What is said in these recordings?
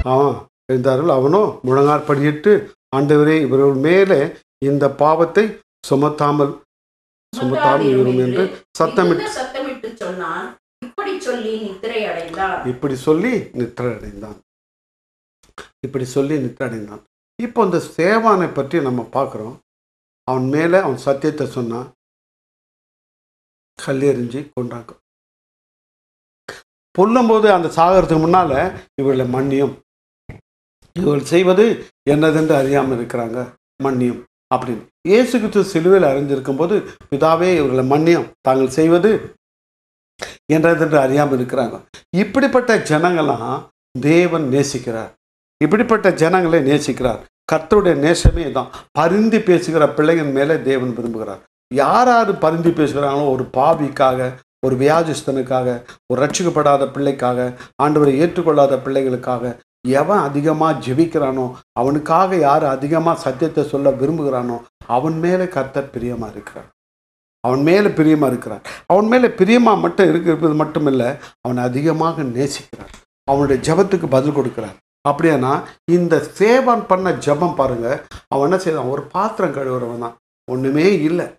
அவன் இருந்தார்கள் அவனோ முழங்காற்படியிட்டு ஆண்டவரே இவர்கள் மேலே இந்த பாவத்தை சுமத்தாமல் சுமத்தாமல் இரும் என்று சத்தமிட்டு மிகுந்த சத்தமிட்டு சொன்னான் இப்படி சொல்லி நித்திரை அடைந்தான் இப்படி சொல்லி நித்திரை அடைந்தான் இப்படி சொல்லி நித்திரை அடைந்தான் இப்போ இந்த சேவானை பற்றி நம்ம பார்க்குறோம் அவன் மேலே அவன் சத்தியத்தை சொன்னான் கல்லெறிஞ்சு கொண்டாங்க பொல்லும்போது அந்த சாகரத்துக்கு முன்னால இவர்களை மன்னியும் இவர்கள் செய்வது என்னதென்று அறியாமல் இருக்கிறாங்க மன்னியும் அப்படின்னு இயேசு கிறிஸ்து சிலுவையில் அறிஞ்சிருக்கும் போது பிதாவே இவர்களை மன்னியும் தாங்கள் செய்வது என்றதென்று அறியாமல் இருக்கிறாங்க இப்படிப்பட்ட ஜனங்களாம் தேவன் நேசிக்கிறார் இப்படிப்பட்ட ஜனங்களை நேசிக்கிறார் கர்த்தருடைய நேசமே தான் பரிந்து பேசுகிற பிள்ளைகள் மேலே தேவன் விரும்புகிறார் யார் யார் பரிந்து பேசுகிறாங்களோ ஒரு பாவிக்காக ஒரு வியாஜஸ்தனுக்காக ஒரு ரட்சிக்கப்படாத பிள்ளைக்காக ஆண்டவரை ஏற்றுக்கொள்ளாத பிள்ளைகளுக்காக எவன் அதிகமாக ஜெபிக்கிறானோ அவனுக்காக யார் அதிகமாக சத்தியத்தை சொல்ல விரும்புகிறானோ அவன் மேலே கர்த்தர் பிரியமாக இருக்கிறார் அவன் மேலே பிரியமாக இருக்கிறார் அவன் மேலே பிரியமாக மட்டும் இருக்கிறது மட்டும் இல்லை அவனை அதிகமாக நேசிக்கிறார் அவனுடைய ஜெபத்துக்கு பதில் கொடுக்கிறார் அப்படியானா இந்த சேவான் பண்ண ஜெபம் பாருங்க அவன் என்ன செய்தான் ஒரு பாத்திரம் கழுவுறவன் தான் ஒன்றுமே இல்லை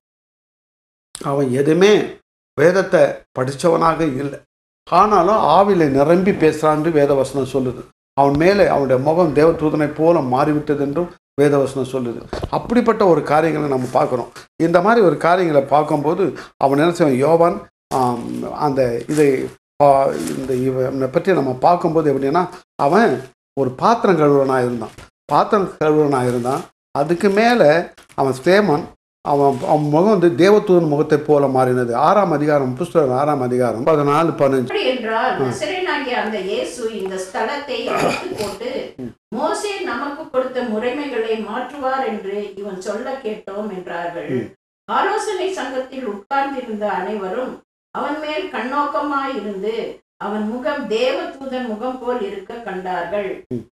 அவன் எதுவுமே வேதத்தை படித்தவனாக இல்லை ஆனாலும் ஆவில நிரம்பி பேசுகிறான்னு வேதவசனம் சொல்லுது அவன் மேலே அவனுடைய முகம் தேவதூதனை போல மாறிவிட்டது என்றும் வேதவசனம் சொல்லுது அப்படிப்பட்ட ஒரு காரியங்களை நம்ம பார்க்குறோம் இந்த மாதிரி ஒரு காரியங்களை பார்க்கும்போது அவன் என்ன செய்வான் யோவான் ஆம், அந்த இதை ஆ, இந்த இவனை பற்றி நம்ம பார்க்கும்போது எப்படின்னா அவன் ஒரு பாத்திரம் கழுவுறனாக இருந்தான் பாத்திரம் கழுவுறனாக இருந்தான் அதுக்கு மேலே அவன் ஸ்தேமன் அவன் அவன் முகம் வந்து தேவதூதன் முகத்தை போல மாறினது ஆறாம் அதிகாரம் புஸ்தகம் ஆறாம் அதிகாரம் பதினாலு பதினஞ்சு அப்படி என்றால் நசரேனாகிய அந்த இயேசு இந்த ஸ்தலத்தை அழித்து போட்டு மோசே நமக்கு கொடுத்த முறைமைகளை மாற்றுவார் என்று இவன் சொல்ல கேட்டோம் என்றார்கள் ம். ஆலோசனை சங்கத்தில் உட்கார்ந்திருந்த அனைவரும் அவன் மேல் கண்ணோக்கமாய் இருந்து அவன் முகம் தேவதூதன் முகம் போல் இருக்க கண்டார்கள்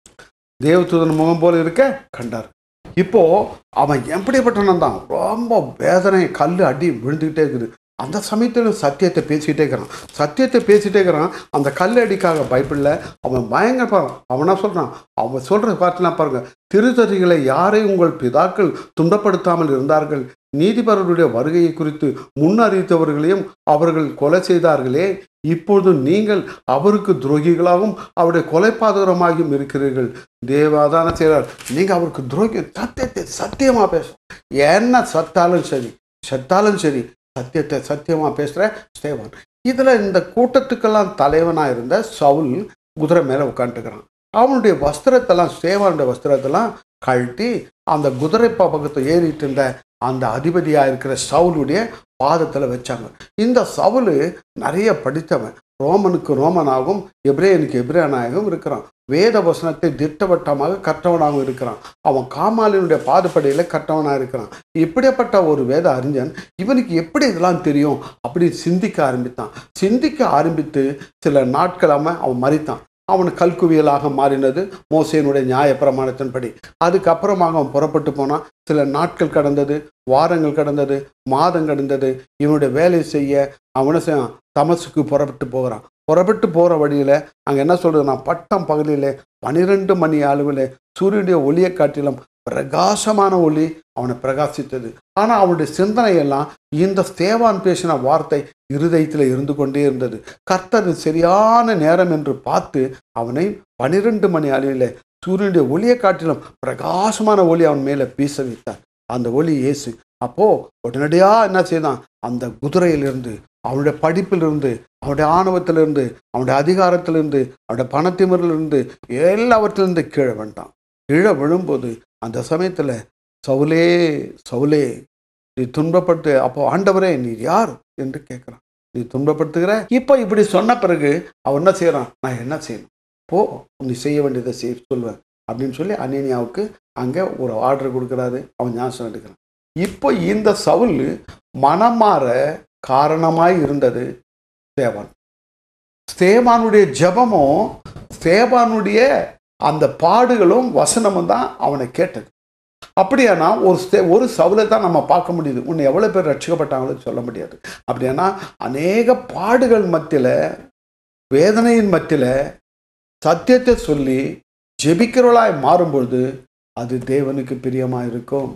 தேவதூதன் முகம் போல இருக்க கண்டார் இப்போ அவன் எப்படிப்பட்டவன் தான் ரொம்ப வேதனை கல் அடி விழுந்துக்கிட்டே இருக்குது அந்த சமயத்தில் சத்தியத்தை பேசிக்கிட்டே இருக்கிறான் சத்தியத்தை பேசிட்டே இருக்கிறான் அந்த கல் அடிக்காக பயப்படல அவன் பயங்கர பாரு அவனா சொல்றான் அவன் சொல்ற பாட்டுலாம் பாருங்க திருத்தறிகளை யாரை உங்கள் பிதாக்கள் துன்பப்படுத்தாமல் இருந்தார்கள் நீதிபரருடைய வருகையை குறித்து முன்னறிவித்தவர்களையும் அவர்கள் கொலை செய்தார்களே இப்பொழுது நீங்கள் அவருக்கு துரோகிகளாகவும் அவருடைய கொலைபாதகரமாகியும் இருக்கிறீர்கள் தேவாதான செய்கிறார் நீங்க அவருக்கு துரோகி சத்தியத்தை சத்தியமா பேசும் என்ன சத்தாலும் சரி சத்தாலும் சரி சத்தியத்தை சத்தியமா பேசுற ஸ்தேவான் இதுல இந்த கூட்டத்துக்கெல்லாம் தலைவனா இருந்த சவுல் குதிரை மேல உட்காந்துக்கிறான் அவனுடைய வஸ்திரத்தெல்லாம் ஸ்தேவானுடைய வஸ்திரத்தெல்லாம் கழட்டி அந்த குதிரை பக்கத்தை ஏறிட்டு இருந்த அந்த அதிபதியா இருக்கிற சவுலுடைய பாதத்துல வச்சாங்க இந்த சவுலு நிறைய படித்தவன் ரோமனுக்கு ரோமனாகவும் எப்ரேயனுக்கு எப்ரேயனாகவும் இருக்கிறான் வேத வசனத்தை திட்டவட்டமாக கற்றவனாகவும் இருக்கிறான் அவன் காமாலினுடைய பாதப்படையில கற்றவனாக இருக்கிறான் இப்படிப்பட்ட ஒரு வேத அறிஞன் இவனுக்கு எப்படி இதெல்லாம் தெரியும் அப்படி சிந்திக்க ஆரம்பித்தான் சிந்திக்க ஆரம்பித்து சில நாட்கள் அவன் அவன் மறித்தான் அவன் கல்குவியலாக மாறினது மோசேனுடைய நியாய பிரமாணத்தின்படி அதுக்கப்புறமாக அவன் புறப்பட்டு போனான் சில நாட்கள் கடந்தது வாரங்கள் கடந்தது மாதம் கடந்தது இவனுடைய வேலை செய்ய அவனை செய்ய தமசுக்கு புறப்பட்டு போகிறான் புறப்பட்டு போகிற வழியில் அங்கே என்ன சொல்றதுன்னா பட்டம் பகலிலே பனிரெண்டு மணி அளவில் சூரியனுடைய ஒளியை காட்டிலும் பிரகாசமான ஒளி அவனை பிரகாசித்தது ஆனால் அவனுடைய சிந்தனை எல்லாம் இந்த ஸ்தேவான் பேசின வார்த்தை இருதயத்தில் இருந்து கொண்டே இருந்தது கர்த்தர் சரியான நேரம் என்று பார்த்து அவனை பனிரெண்டு மணி அளவில் சூரியனுடைய ஒளியை காட்டிலும் பிரகாசமான ஒளி அவன் மேலே வீச வைத்தார் அந்த ஒளி இயேசு அப்போ உடனடியா என்ன செய்தான் அந்த குதிரையிலிருந்து அவனுடைய படிப்பிலிருந்து அவனுடைய ஆணவத்திலிருந்து அவனுடைய அதிகாரத்திலிருந்து அவனுடைய பணத்திமிரிலிருந்து எல்லாவற்றிலிருந்து கீழே வேண்டான் கீழே விழும்போது அந்த சமயத்தில் சவுலே சவுலே நீ துன்பப்பட்டு அப்போ ஆண்டவரே நீ யார் என்று கேட்குறான் நீ துன்பப்படுத்துகிற இப்போ இப்படி சொன்ன பிறகு அவன் என்ன செய்கிறான் நான் என்ன செய்யணும் போ நீ செய்ய வேண்டியதை செய் சொல்வேன் அப்படின்னு சொல்லி அனேனியாவுக்கு அங்கே ஒரு ஆர்டர் கொடுக்குறாரு அவன் ஞாபகம் எடுக்கிறான் இப்போ இந்த சவுல் மனமாற காரணமாய் இருந்தது ஸ்தேவான் ஸ்தேவானுடைய ஜெபமும் ஸ்தேவானுடைய அந்த பாடுகளும் வசனமும் தான் அவனை கேட்டது அப்படியானா ஒரு ஸ்தே ஒரு சவுலை தான் நம்ம பார்க்க முடியுது உன்னை எவ்வளோ பேர் ரட்சிக்கப்பட்டாங்களோ சொல்ல முடியாது அப்படியானா அநேக பாடுகள் மத்தியில் வேதனையின் மத்தியில் சத்தியத்தை சொல்லி ஜெபிக்கிறவளாய் மாறும்பொழுது அது தேவனுக்கு பிரியமா இருக்கும்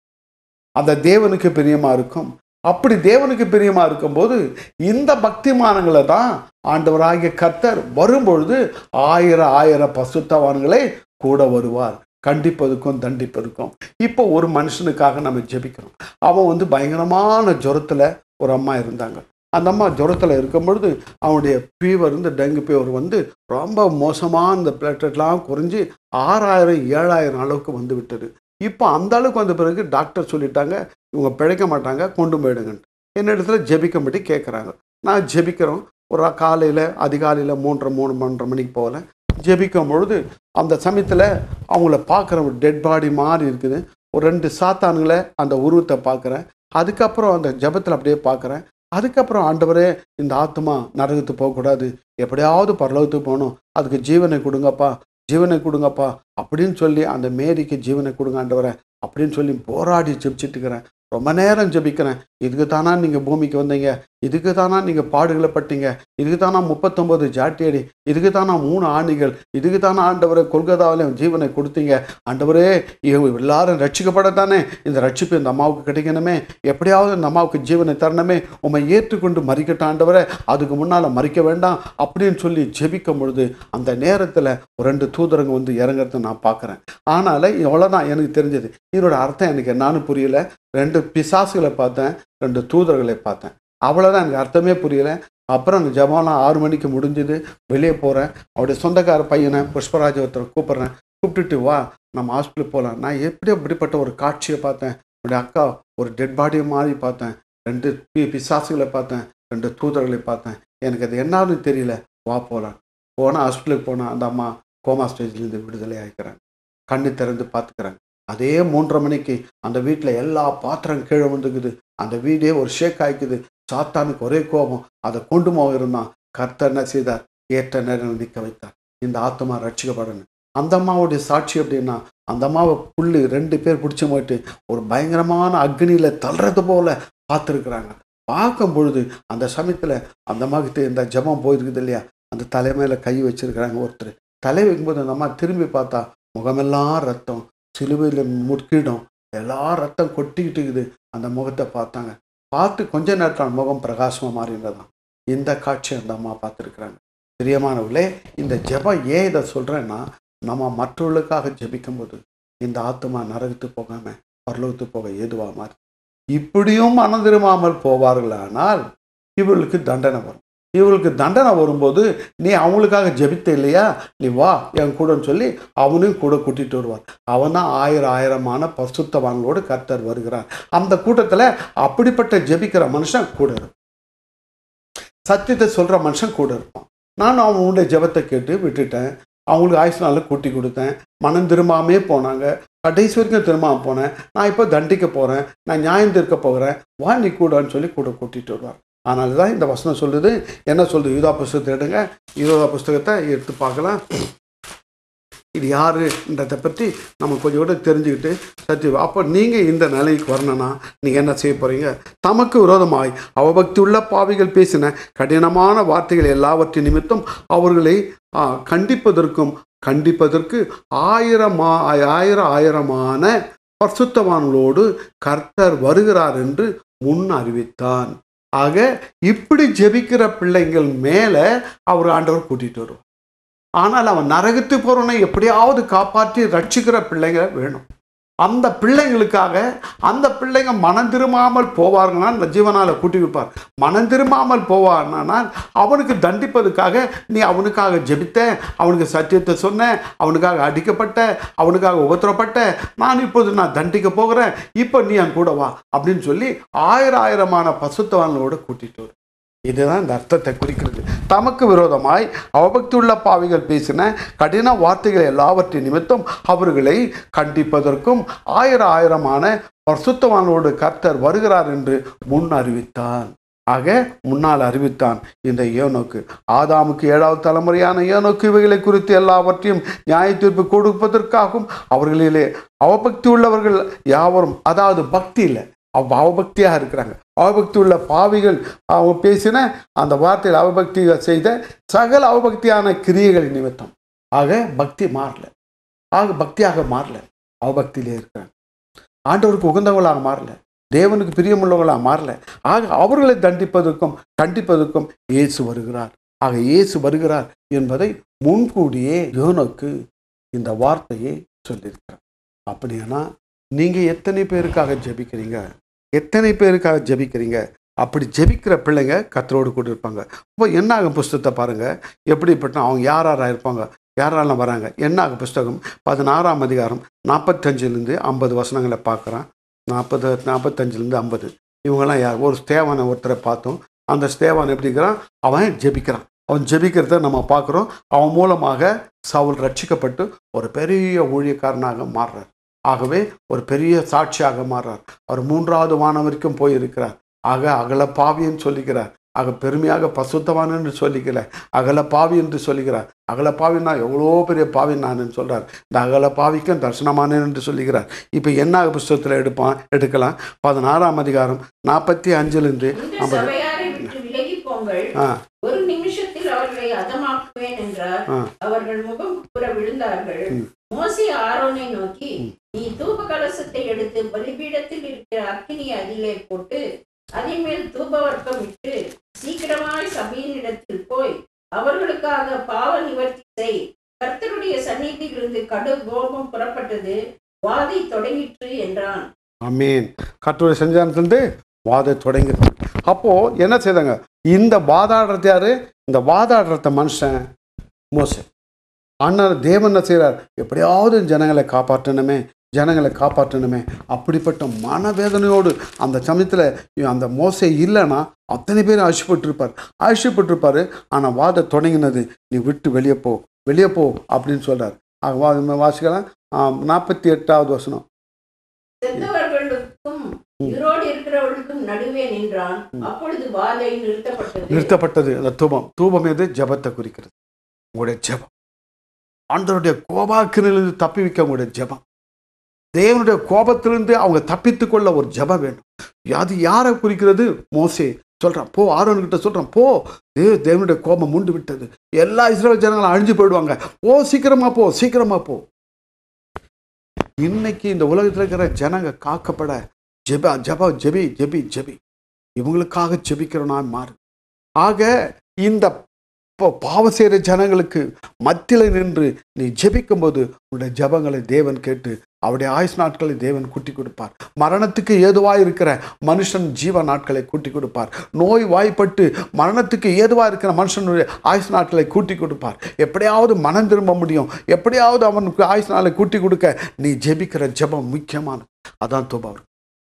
அந்த தேவனுக்கு பிரியமா இருக்கும் அப்படி தேவனுக்கு பிரியமா இருக்கும்போது இந்த பக்திமானங்களை தான் ஆண்டவராகிய கர்த்தர் வரும்பொழுது ஆயிரம் ஆயிரம் பசுத்தவான்களை கூட வருவார் கண்டிப்பதுக்கும் தண்டிப்பதுக்கும் இப்போ ஒரு மனுஷனுக்காக நம்ம ஜெபிக்கிறோம் அவன் வந்து பயங்கரமான ஜுரத்துல ஒரு அம்மா இருந்தாங்க அந்த அம்மா ஜுரத்தில் இருக்கும் பொழுது அவனுடைய ஃபீவர் வந்து டெங்கு ஃபீவர் வந்து ரொம்ப மோசமான இந்த பிளேட்லெட்லாம் குறைஞ்சி ஆறாயிரம் ஏழாயிரம் அளவுக்கு வந்து விட்டது இப்போ அந்த அளவுக்கு வந்த பிறகு டாக்டர் சொல்லிட்டாங்க இவங்க பிழைக்க மாட்டாங்க கொண்டு போயிடுங்கன்ட்டு என்ன இடத்துல ஜெபிக்கும்படி கேட்குறாங்க நான் ஜெபிக்கிறோம் ஒரு காலையில் அதிகாலையில் மூன்றரை மூணு மூன்றரை மணிக்கு போகல ஜெபிக்கும் பொழுது அந்த சமயத்தில் அவங்கள பார்க்குற ஒரு டெட் பாடி மாதிரி இருக்குது ஒரு ரெண்டு சாத்தானுங்களை அந்த உருவத்தை பார்க்குறேன் அதுக்கப்புறம் அந்த ஜெபத்தில் அப்படியே பார்க்குறேன் அதுக்கப்புறம் ஆண்டவரே இந்த ஆத்மா நரகத்துக்கு போகக்கூடாது எப்படியாவது பரலோகத்துக்கு போகணும் அதுக்கு ஜீவனை கொடுங்கப்பா ஜீவனை கொடுங்கப்பா அப்படின்னு சொல்லி அந்த மேரிக்கு ஜீவனை கொடுங்க ஆண்டவரே அப்படின்னு சொல்லி போராடி ஜெபிச்சிட்டு இருக்கிறேன் ரொம்ப நேரம் ஜெபிக்கிறேன் இதுக்கு தானா நீங்கள் பூமிக்கு வந்தீங்க இதுக்கு தானா நீங்கள் பாடுகளை பட்டீங்க இதுக்கு தானா முப்பத்தொம்பது ஜாட்டியடி இதுக்கு தானா மூணு ஆணிகள் இதுக்கு தானா ஆண்டவரை கொல்கத்தாவில ஜீவனை கொடுத்தீங்க ஆண்டவரே இவங்க எல்லாரும் ரட்சிக்கப்படத்தானே இந்த ரட்சிப்பு இந்த அம்மாவுக்கு கிடைக்கணுமே எப்படியாவது இந்த அம்மாவுக்கு ஜீவனை தரணுமே உம்மை ஏற்றுக்கொண்டு மறிக்கட்டும் ஆண்டவரே அதுக்கு முன்னால் மறிக்க வேண்டாம் அப்படின்னு சொல்லி ஜெபிக்கும் பொழுது அந்த நேரத்தில் ஒரு ரெண்டு தூதரங்க வந்து இறங்குறத நான் பார்க்குறேன் ஆனால் இவ்வளோதான் எனக்கு தெரிஞ்சது இதோட அர்த்தம் எனக்கு என்னன்னு புரியல ரெண்டு பிசாசுகளை பார்த்தேன் ரெண்டு தூதர்களை பார்த்தேன் அவ்வளோதான் எனக்கு அர்த்தமே புரியல அப்புறம் அந்த ஜபாலாம் ஆறு மணிக்கு முடிஞ்சுது வெளியே போகிறேன் அவருடைய சொந்தக்கார பையனை புஷ்பராஜ் ஒருத்தரை கூப்பிட்றேன் கூப்பிட்டுட்டு வா நம்ம ஹாஸ்பிட்டல் போகலாம் நான் எப்படி அப்படிப்பட்ட ஒரு காட்சியை பார்த்தேன் என்னுடைய அக்கா ஒரு டெட் பாடியை மாதிரி பார்த்தேன் ரெண்டு பி பிசாசுகளை பார்த்தேன் ரெண்டு தூதர்களை பார்த்தேன் எனக்கு அது என்னன்னு தெரியல வா போகலாம் போனால் ஹாஸ்பிட்டலுக்கு போனால் அந்த அம்மா கோமா ஸ்டேஜ்லேருந்து விடுதலை ஆகிக்கிறாங்க கண்ணு திறந்து பார்த்துக்கிறாங்க அதே மூன்றரை மணிக்கு அந்த வீட்டில் எல்லா பாத்திரம் கீழே வந்துக்குது அந்த வீடே ஒரு ஷேக் ஆயிக்குது சாத்தானுக்கு ஒரே கோபம் அதை கொண்டு போக இருந்தான் கர்த்தர் என்ன செய்தார் ஏற்ற நேரம் நிற்க வைத்தார் இந்த ஆத்மா ரட்சிக்கப்படணும் அந்த அம்மாவுடைய சாட்சி அப்படின்னா அந்த அம்மாவை புள்ளி ரெண்டு பேர் பிடிச்சி போயிட்டு ஒரு பயங்கரமான அக்னியில் தள்ளுறது போல பார்த்துருக்குறாங்க பார்க்கும் பொழுது அந்த சமயத்தில் அந்த அம்மாவுக்கு இந்த ஜபம் போயிருக்குது இல்லையா அந்த தலைமையில கை வச்சிருக்கிறாங்க ஒருத்தர் தலை வைக்கும்போது அந்த அம்மா திரும்பி பார்த்தா முகமெல்லாம் ரத்தம் சிலுவையில் முட்கிடும் எல்லா ரத்தம் கொட்டிக்கிட்டு இருக்குது அந்த முகத்தை பார்த்தாங்க பார்த்து கொஞ்ச நேரத்தில் முகம் பிரகாசமாக மாறினதான் இந்த காட்சி அந்த அம்மா பார்த்துருக்குறாங்க பிரியமானவர்களே இந்த ஜெபம் ஏன் இதை சொல்கிறேன்னா நம்ம மற்றவர்களுக்காக ஜெபிக்கும்போது இந்த ஆத்மா நரகத்து போகாம பரலோகத்து போக ஏதுவா மாறி இப்படியும் மனம் திரும்பாமல் போவார்களானால் இவர்களுக்கு தண்டனை வரும் இவர்களுக்கு தண்டனை வரும்போது நீ அவங்களுக்காக ஜெபித்த இல்லையா நீ வா என் கூடன்னு சொல்லி அவனையும் கூட கூட்டிட்டு வருவார் அவன் தான் ஆயிரம் ஆயிரமான பசுத்தவான்களோடு கர்த்தர் வருகிறார் அந்த கூட்டத்தில் அப்படிப்பட்ட ஜெபிக்கிற மனுஷன் கூட இருப்பான் சத்தியத்தை சொல்கிற மனுஷன் கூட இருப்பான் நான் அவனுடைய ஜெபத்தை கேட்டு விட்டுட்டேன் அவங்களுக்கு ஆயுசு நாளில் கூட்டி கொடுத்தேன் மனம் திரும்பாமே போனாங்க கடைசி வரைக்கும் திரும்பாம போனேன் நான் இப்போ தண்டிக்க போகிறேன் நான் நியாயம் தீர்க்க போகிறேன் வா நீ கூடன்னு சொல்லி கூட கூட்டிகிட்டு வருவார் அதனால தான் இந்த வசனம் சொல்லுது என்ன சொல்லுது யூதா புஸ்தகத்தை எடுங்க யூதா புஸ்தகத்தை எடுத்து பார்க்கலாம் இது யாருன்றதை பற்றி நம்ம கொஞ்சம் கூட தெரிஞ்சுக்கிட்டு சத்தியம் அப்போ நீங்கள் இந்த நிலைக்கு வரணும்னா நீங்கள் என்ன செய்ய போகிறீங்க தமக்கு விரோதமாய் அவபக்தி உள்ள பாவிகள் பேசின கடினமான வார்த்தைகள் எல்லாவற்றின் நிமித்தம் அவர்களை ஆ, கண்டிப்பதற்கும் கண்டிப்பதற்கு ஆயிரமா ஆயிரம் ஆயிரமான பரிசுத்தவான்களோடு கர்த்தர் வருகிறார் என்று முன் அறிவித்தான் ஆக இப்படி ஜெபிக்கிற பிள்ளைங்கள் மேலே அவர் ஆண்டவர் கூட்டிகிட்டு வருவார் ஆனால் அவன் நரகத்து போறவனை எப்படியாவது காப்பாற்றி ரட்சிக்கிற பிள்ளைங்க வேணும் அந்த பிள்ளைங்களுக்காக அந்த பிள்ளைங்க மனம் திரும்பாமல் போவார்கள்னா இந்த ஜீவனால கூட்டி வைப்பார் மனம் திரும்பாமல் போவார்னால் அவனுக்கு தண்டிப்பதுக்காக நீ அவனுக்காக ஜெபித்த அவனுக்கு சத்தியத்தை சொன்ன அவனுக்காக அடிக்கப்பட்ட அவனுக்காக உபத்திரப்பட்ட நான் இப்போது நான் தண்டிக்க போகிறேன் இப்போ நீ என் கூட வா அப்படின்னு சொல்லி ஆயிரம் ஆயிரமான பசுத்தவான்களோட கூட்டிட்டு வரும் இதுதான் இந்த அர்த்தத்தை குறிக்கிறது தமக்கு விரோதமாய் அவபக்தியுள்ள பாவிகள் பேசின கடின வார்த்தைகள் எல்லாவற்றின் நிமித்தம் அவர்களை கண்டிப்பதற்கும் ஆயிரம் ஆயிரமான பரிசுத்தவானோடு கர்த்தர் வருகிறார் என்று முன் அறிவித்தான் ஆக முன்னால் அறிவித்தான் இந்த ஏனோக்கு ஆதாமுக்கு ஏழாவது தலைமுறையான ஏனோக்கு இவைகளை குறித்து எல்லாவற்றையும் நியாய தீர்ப்பு கொடுப்பதற்காகவும் அவர்களிலே அவபக்தி உள்ளவர்கள் யாவரும் அதாவது பக்தி இல்லை அவ அவபக்தியாக இருக்கிறாங்க அவபக்தி உள்ள பாவிகள் அவங்க பேசின அந்த வார்த்தையில் அவபக்தி செய்த சகல அவபக்தியான கிரியைகள் நிமித்தம் ஆக பக்தி மாறல ஆக பக்தியாக மாறல அவபக்தியிலே இருக்கிறாங்க ஆண்டவருக்கு உகந்தவங்களாக மாறல தேவனுக்கு பிரியமுள்ளவர்களாக மாறல ஆக அவர்களை தண்டிப்பதற்கும் கண்டிப்பதற்கும் இயேசு வருகிறார் ஆக இயேசு வருகிறார் என்பதை முன்கூடியே யோனுக்கு இந்த வார்த்தையை சொல்லியிருக்கிறார் அப்படின்னா நீங்க எத்தனை பேருக்காக ஜெபிக்கிறீங்க எத்தனை பேருக்காக ஜெபிக்கிறீங்க அப்படி ஜெபிக்கிற பிள்ளைங்க கத்தரோடு கூட இருப்பாங்க இப்போ என்ன ஆகும் புஸ்தகத்தை பாருங்க எப்படிப்பட்ட அவங்க யார் யாராக இருப்பாங்க யாரெல்லாம் வராங்க என்ன ஆகும் புஸ்தகம் பதினாறாம் அதிகாரம் நாற்பத்தஞ்சிலேருந்து ஐம்பது வசனங்களை பார்க்குறான் நாற்பது நாற்பத்தஞ்சிலேருந்து ஐம்பது இவங்கெல்லாம் யார் ஒரு ஸ்தேவானை ஒருத்தரை பார்த்தோம் அந்த ஸ்தேவான் எப்படி இருக்கிறான் அவன் ஜெபிக்கிறான் அவன் ஜெபிக்கிறத நம்ம பார்க்குறோம் அவன் மூலமாக சவுல் ரட்சிக்கப்பட்டு ஒரு பெரிய ஊழியக்காரனாக மாறுறார் ஆகவே ஒரு பெரிய சாட்சியாக மாறுறார் அவர் மூன்றாவது வானம் வரைக்கும் போயிருக்கிறார் ஆக அகல பாவின்னு சொல்லிக்கிறார் ஆக பெருமையாக பசுத்தவான் என்று சொல்லிக்கிறார் அகல பாவி என்று சொல்லுகிறார் அகல பாவின்னா எவ்வளோ பெரிய பாவி நான் சொல்றார் இந்த அகல பாவிக்கும் தரிசனமானேன் என்று சொல்லுகிறார் இப்போ என்ன புஸ்தகத்தில் எடுப்பான் எடுக்கலாம் பதினாறாம் அதிகாரம் நாற்பத்தி அஞ்சுலேருந்து இந்த ஐம்பது சபையாரை விட்டு விலகி போங்கள் ஆ ஒரு நிமிஷத்தில் அவர்களை அதமாக்குவேன் என்றார் ஆ. அவர்கள் முகம் புற விழுந்தார்கள் ம். மோசி ஆரோனை நோக்கி ம். நீ தூப கலசத்தை எடுத்து பலிபீடத்தில் இருக்கிற அக்கினியை அதிலே போட்டு அதன் மேல் தூபவர்க்கம் விட்டு சீக்கிரமாய் சபையின் இடத்தில் போய் அவர்களுக்காக பாவ நிவர்த்தி செய் கர்த்தருடைய சந்நிதியிலிருந்து கடு கோபம் புறப்பட்டது வாதை தொடங்கிற்று என்றான் அமீன் கட்டுரை செஞ்சானதுலேருந்து வாத தொடங்கிடும் அப்போ என்ன செய்தாங்க இந்த வாதாடுறது யாரு இந்த வாதாடுறத மனுஷன் மோச அண்ணன் தேவன் என்ன செய்கிறார் எப்படியாவது ஜனங்களை காப்பாற்றணுமே ஜனங்களை காப்பாற்றணுமே அப்படிப்பட்ட மனவேதனையோடு அந்த சமயத்தில் அந்த மோசை இல்லைன்னா அத்தனை பேர் அழிச்சுப்பட்டிருப்பார் அழிச்சுப்பட்டிருப்பாரு ஆனால் வாத தொடங்கினது நீ விட்டு வெளியே போ வெளியே போ அப்படின்னு சொல்றார் ஆக வா வாசிக்கலாம் நாற்பத்தி எட்டாவது வசனம் செத்தவர்களுக்கும் உயிரோடு இருக்கிறவர்களுக்கும் நடுவே நின்றான் அப்பொழுது வாதை நிறுத்தப்பட்டது நிறுத்தப்பட்டது அந்த தூபம் தூபம் எது ஜபத்தை குறிக்கிறது உங்களுடைய ஜெபம் ஆண்டவருடைய கோபாக்கினிலிருந்து தப்பி வைக்க உங்களுடைய ஜெபம் தேவனுடைய கோபத்திலிருந்து அவங்க தப்பித்து கொள்ள ஒரு ஜெபம் வேண்டும் அது யாரை குறிக்கிறது மோசே சொல்றான் போ ஆரோன்கிட்ட சொல்றான் போ தேவ தேவனுடைய கோபம் மூண்டு விட்டது எல்லா இஸ்ரேல் ஜனங்களும் அழிஞ்சு போயிடுவாங்க ஓ சீக்கிரமா போ சீக்கிரமா போ இன்னைக்கு இந்த உலகத்தில் இருக்கிற ஜனங்க காக்கப்பட ஜெப ஜப ஜெபி ஜெபி ஜெபி இவங்களுக்காக ஜெபிக்கிறோனா மாறு ஆக இந்த இப்போ பாவம் செய்கிற ஜனங்களுக்கு மத்தியில் நின்று நீ ஜெபிக்கும்போது உன்னுடைய ஜெபங்களை தேவன் கேட்டு அவருடைய ஆயுஸ் நாட்களை தேவன் கூட்டி கொடுப்பார் மரணத்துக்கு ஏதுவாக இருக்கிற மனுஷன் ஜீவ நாட்களை கூட்டி கொடுப்பார் நோய் வாய்ப்பட்டு மரணத்துக்கு ஏதுவாக இருக்கிற மனுஷனுடைய ஆயுஸ் நாட்களை கூட்டி கொடுப்பார் எப்படியாவது மனம் திரும்ப முடியும் எப்படியாவது அவனுக்கு ஆயுஸ் நாளை கூட்டி கொடுக்க நீ ஜெபிக்கிற ஜெபம் முக்கியமானது அதான் தூபம்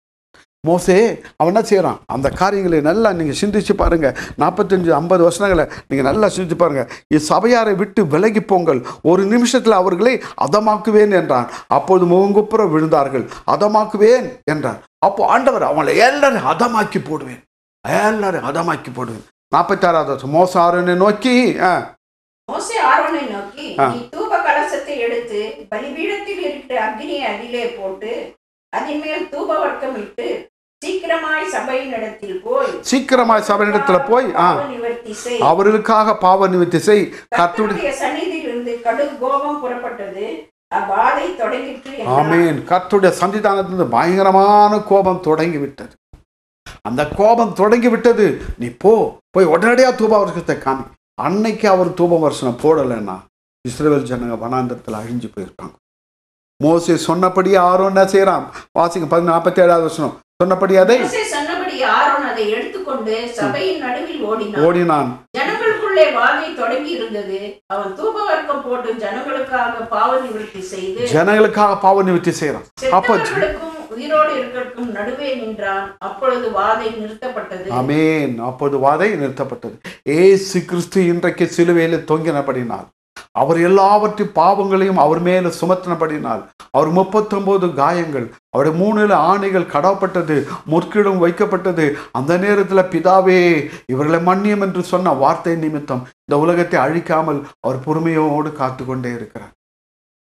மோசே அவன் என்ன செய்கிறான் அந்த காரியங்களை நல்லா நீங்கள் சிந்திச்சு பாருங்க நாற்பத்தஞ்சு ஐம்பது வருஷங்களை நீங்கள் நல்லா சிந்திச்சு பாருங்க இச்சபையாரை விட்டு விலகி போங்கள் ஒரு நிமிஷத்தில் அவர்களை அதமாக்குவேன் என்றான் அப்போது முகங்குப்புற விழுந்தார்கள் அதமாக்குவேன் என்றார் அப்போ ஆண்டவர் அவங்களை எல்லாரும் அதமாக்கி போடுவேன் எல்லாரும் அதமாக்கி போடுவேன் நாற்பத்தாறாவது வருஷம் மோச ஆரோனை நோக்கி ஆ, மோசே ஆரோனை நோக்கி ஆ. நீ தூப கலசத்தை எடுத்து பலிபீடத்தில் இருக்கிற அக்னியை அதிலே போட்டு அதன் மேல் தூப வர்க்கம் இட்டு சீக்கிரமாய் சபையின் இடத்தில் போய் சீக்கிரமாய் சபையிடத்துல போய் ஆ பாவ நிவர்த்தி செய் அவர்களுக்காக பாவ நிவர்த்தி செய் கர்த்தருடைய கர்த்தருடைய சந்நிதியிலிருந்து கடு கோபம் புறப்பட்டது அவ்வாதை தொடங்கிற்று என்றான். ஆமீன் கர்த்தருடைய சன்னிதானத்திலிருந்து பயங்கரமான கோபம் தொடங்கி விட்டது அந்த கோபம் தொடங்கி விட்டது நீ போ போய் உடனடியாக தூப வருஷத்தை காமி அன்னைக்கு அவர் தூப வருஷம் போடலைன்னா இஸ்ரேல் ஜனங்க வனாந்தரத்தில் அழிஞ்சு போயிருப்பாங்க மோசே சொன்னபடி ஆரோன் என்ன செய்யறான் வாசிங்க பதினு நாற்பத்தி ஏழாவது வருஷம் சொன்னபடி அதை மோசே சொன்னபடி ஆரோன் அதை எடுத்துக்கொண்டு சபையின் நடுவில் ஓடினான் ஓடினான் ஜனங்களுக்குள்ளே வாதை தொடங்கி இருந்தது அவன் தூப வர்க்கம் போட்டு ஜனங்களுக்காக பாவ நிவர்த்தி செய்து ஜனங்களுக்காக பாவ நிவர்த்தி செய்யறான் அப்போ செத்தவர்களுக்கும் உயிரோடு இருக்கிறதுக்கும் நடுவே நின்றான் அப்பொழுது வாதை நிறுத்தப்பட்டது அமேன் அப்போது வாதை நிறுத்தப்பட்டது ஏசு கிறிஸ்து இன்றைக்கு சிலுவையில் தொங்கினபடினார் அவர் எல்லாவற்றையும் பாவங்களையும் அவர் மேல சுமத்தினபடினால் அவர் முப்பத்தொன்பது காயங்கள் அவருடைய மூணுல ஆணைகள் கடவப்பட்டது முற்கிடம் வைக்கப்பட்டது அந்த நேரத்தில் பிதாவே இவர்களை மன்னியம் என்று சொன்ன வார்த்தை நிமித்தம் இந்த உலகத்தை அழிக்காமல் அவர் பொறுமையோடு காத்து கொண்டே இருக்கிறார்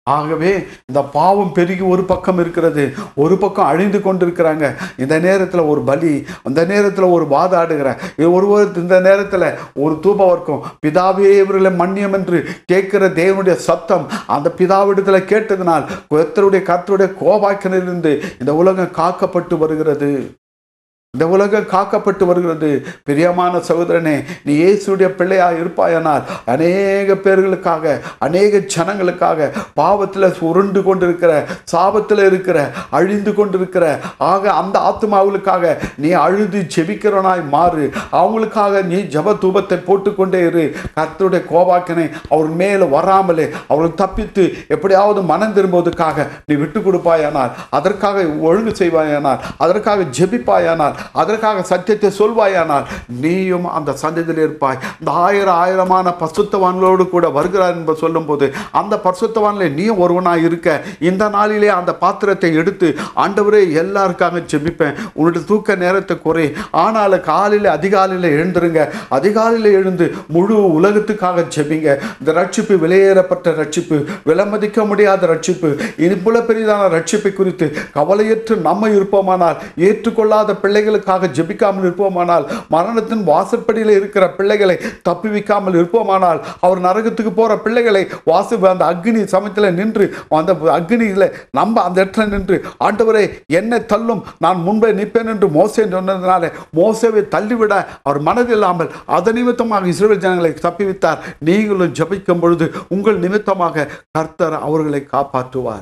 ஆகவே இந்த பாவம் பெருகி ஒரு பக்கம் இருக்கிறது ஒரு பக்கம் அழிந்து கொண்டிருக்கிறாங்க இந்த நேரத்தில் ஒரு பலி அந்த நேரத்தில் ஒரு வாதாடுகிற ஒருவர் இந்த நேரத்தில் ஒரு தூபவர்க்கம் பிதாவே இவர்களை மன்னியம் என்று கேட்கிற தேவனுடைய சத்தம் அந்த பிதாவிடத்தில் கேட்டதினால் கர்த்தருடைய கர்த்தருடைய கோபாக்கினிலிருந்து இந்த உலகம் காக்கப்பட்டு வருகிறது இந்த உலகம் காக்கப்பட்டு வருகிறது பிரியமான சகோதரனே நீ இயேசுடைய பிள்ளையா இருப்பாயானால் அநேக பேர்களுக்காக அநேக ஜனங்களுக்காக பாவத்தில் உருண்டு கொண்டிருக்கிற சாபத்தில் இருக்கிற அழிந்து கொண்டிருக்கிற ஆக அந்த ஆத்மாவுகளுக்காக நீ அழுது ஜெபிக்கிறவனாய் மாறு அவங்களுக்காக நீ ஜப தூபத்தை போட்டுக்கொண்டே இரு கர்த்தருடைய கோபாக்கனை அவர் மேலே வராமலே அவர்கள் தப்பித்து எப்படியாவது மனம் திரும்புவதற்காக நீ விட்டு கொடுப்பாயானால் அதற்காக ஒழுங்கு செய்வாயானால் அதற்காக ஜெபிப்பாயானால் அதற்காக சத்தியத்தை சொல்வாயானால் நீயும் அந்த சந்ததியில் இருப்பாய் இந்த ஆயிரம் ஆயிரமான பசுத்தவான்களோடு கூட வருகிறார் என்பது சொல்லும்போது அந்த பரிசுத்தவான்ல நீயும் ஒருவனாய் இருக்க இந்த நாளிலே அந்த பாத்திரத்தை எடுத்து ஆண்டவரே எல்லாருக்காக ஜெபிப்பேன் உன்னுடைய தூக்க நேரத்தை குறை ஆனால் காலையில் அதிகாலையில் எழுந்துருங்க அதிகாலையில் எழுந்து முழு உலகத்துக்காக ஜெபிங்க இந்த ரட்சிப்பு விலையேறப்பட்ட ரட்சிப்பு விலமதிக்க முடியாத ரட்சிப்பு இனிப்புல பெரிதான ரட்சிப்பை குறித்து கவலையற்று நம்ம இருப்போமானால் ஏற்றுக்கொள்ளாத பிள்ளைகளுக்காக ஜெபிக்காமல் இருப்போமானால் மரணத்தின் வாசற்படியில் இருக்கிற பிள்ளைகளை தப்புவிக்காமல் இருப்போமானால் அவர் நரகத்துக்கு போற பிள்ளைகளை வாசு அந்த அக்னி சமயத்தில் நின்று அந்த அக்னியில் நம்ம அந்த இடத்துல நின்று ஆண்டவரே என்னை தள்ளும் நான் முன்பே நிற்பேன் என்று மோசே சொன்னதுனால மோசேவை தள்ளிவிட அவர் மனதில்லாமல் அதன் நிமித்தமாக இஸ்ரேல் ஜனங்களை தப்பிவித்தார் நீங்களும் ஜெபிக்கும் பொழுது உங்கள் நிமித்தமாக கர்த்தர் அவர்களை காப்பாற்றுவார்